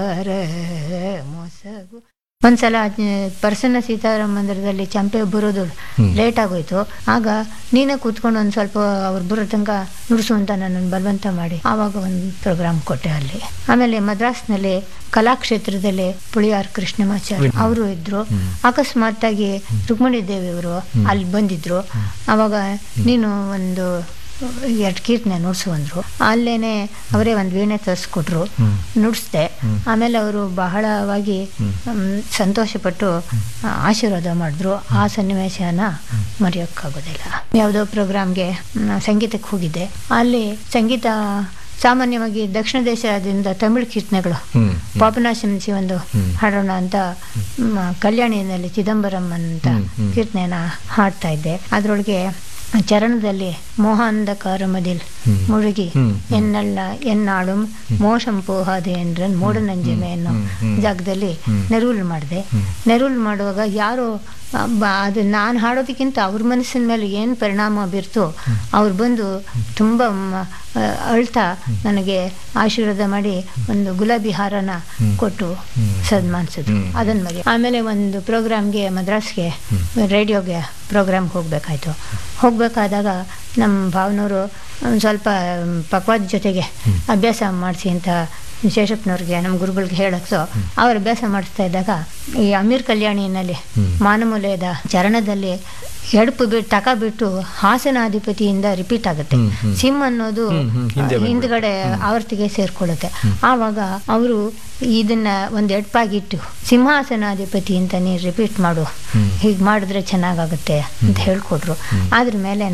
ಮೊಸಗು ಒಂದ್ಸಲ ಅದ್- ಪ್ರಸನ್ನ ಸೀತಾರಾಮ ಮಂದಿರದಲ್ಲಿ ಚಂಪೆ ಬರೋದು ಲೇಟ್ ಆಗೋಯ್ತು ಆಗ ನೀನೇ ಕೂತ್ಕೊಂಡು ಒಂದು ಸ್ವಲ್ಪ ಅವ್ರು ಬರೋ ತನಕ ನುಡಿಸು ಅಂತ ನನ್ನನ್ನು ಬಲವಂತ ಮಾಡಿ ಆವಾಗ ಒಂದು ಪ್ರೋಗ್ರಾಮ್ ಕೊಟ್ಟೆ ಅಲ್ಲಿ ಆಮೇಲೆ ಮದ್ರಾಸ್ನಲ್ಲಿ ಕಲಾಕ್ಷೇತ್ರದಲ್ಲಿ ಪುಳಿಯಾರ್ ಕೃಷ್ಣಮಾಚಾರ್ಯ ಅವರು ಇದ್ರು ಅಕಸ್ಮಾತ್ತಾಗಿ ರುಕ್ಮಿಣಿ ದೇವಿ ಅವರು ಅಲ್ಲಿ ಬಂದಿದ್ರು ಆವಾಗ ನೀನು ಒಂದು ಎರಡು ಕೀರ್ತನೆ ನುಡ್ಸು ಅಂದ್ರು ಅಲ್ಲೇನೆ ಅವರೇ ಒಂದು ವೀಣೆ ತರಿಸ್ಕೊಟ್ರು ನುಡಿಸ್ದೆ ಆಮೇಲೆ ಅವರು ಬಹಳವಾಗಿ ಮ್, ಸಂತೋಷಪಟ್ಟು ಆ, ಆಶೀರ್ವಾದ ಮಾಡಿದ್ರು ಆ ಸನ್ನಿವೇಶನ ಮರೆಯೋಕ್ಕಾಗೋದಿಲ್ಲ ಯಾವುದೋ ಪ್ರೋಗ್ರಾಮ್ಗೆ ಸಂಗೀತಕ್ಕೆ ಹೋಗಿದ್ದೆ ಅಲ್ಲಿ ಸಂಗೀತ ಸಾಮಾನ್ಯವಾಗಿ ದಕ್ಷಿಣ ದೇಶದಿಂದ ತಮಿಳು ಕೀರ್ತನೆಗಳು ಹ್ಮ್ ಪಾಪನಾಶಂಸಿ ಒಂದು ಹಾಡೋಣ ಅಂತ ಮ್, ಕಲ್ಯಾಣಿನಲ್ಲಿ ಚಿದಂಬರಂ ಅಂತ ಕೀರ್ತನೆನ ಹಾಡ್ತಾ ಇದ್ದೆ ಅದರೊಳಗೆ ಚರಣದಲ್ಲಿ ಮೋಹಾಂಧಕಾರ ಮದಿಲ್ ಮುಳುಗಿ ಎನ್ನಲ್ಲ ಎನ್ನಾಳುಂ ಮೋಶಂ ಪೋಹಾದೆ ಎಂದ್ರನ್ ಮೂಢನಂಜಮೆ ಅನ್ನೋ ಜಾಗದಲ್ಲಿ ನೆರವುಲ್ ಮಾಡಿದೆ ನೆರವುಲ್ ಮಾಡುವಾಗ ಯಾರು ಆ, ಬ- ಅದು ನಾನು ಹಾಡೋದಕ್ಕಿಂತ ಅವ್ರ ಮನಸ್ಸಿನ ಮೇಲೆ ಏನು ಪರಿಣಾಮ ಬೀರ್ತೋ ಅವ್ರು ಬಂದು ತುಂಬ ಮ- ಆ, ಅಳ್ತಾ ನನಗೆ ಆಶೀರ್ವಾದ ಮಾಡಿ ಒಂದು ಗುಲಾಬಿ ಹಾರನ ಕೊಟ್ಟು ಸನ್ಮಾನಿಸಿದ್ರು ಅದನ್ನ ಮರಿ ಆಮೇಲೆ ಒಂದು ಪ್ರೋಗ್ರಾಮ್ಗೆ ಮದ್ರಾಸ್ಗೆ ರೇಡಿಯೋಗೆ ಪ್ರೋಗ್ರಾಮ್ಗೆ ಹೋಗ್ಬೇಕಾಯ್ತು ಹೋಗ್ಬೇಕಾದಾಗ ನಮ್ಮ ಭಾವನವರು ಒಂದು ಸ್ವಲ್ಪ ಪಕ್ವಾದ ಜೊತೆಗೆ ಅಭ್ಯಾಸ ಮಾಡಿಸಿ ಅಂತ ಶೇಷಪ್ಪನವ್ರಿಗೆ ನಮ್ಮ ಗುರುಗಳಿಗೆ ಹೇಳಕ್ಸೋ ಅವ್ರು ಅಭ್ಯಾಸ ಮಾಡಿಸ್ತಾ ಇದ್ದಾಗ ಈ ಅಮೀರ್ ಕಲ್ಯಾಣಿನಲ್ಲಿ ಮಾನಮೂಲೆಯದ ಚರಣದಲ್ಲಿ ಎಡಪು ಬಿಟ್ಟು ಟಕ ಬಿಟ್ಟು ಹಾಸನಾಧಿಪತಿಯಿಂದ ರಿಪೀಟ್ ಆಗುತ್ತೆ ಸಿಮ್ ಅನ್ನೋದು ಹಿಂದ್ಗಡೆ ಆವರ್ತಿಗೆ ಸೇರ್ಕೊಳ್ಳುತ್ತೆ ಆವಾಗ ಅವರು ಇದನ್ನ ಒಂದು ಎಡ್ಪಾಗಿಟ್ಟು ಸಿಂಹಾಸನಾಧಿಪತಿ ಅಂತ ನೀನು ರಿಪೀಟ್ ಮಾಡು ಹೀಗೆ ಮಾಡಿದ್ರೆ ಚೆನ್ನಾಗಾಗುತ್ತೆ ಅಂತ ಹೇಳ್ಕೊಟ್ರು ಅದ್ರ ಮೇಲೆ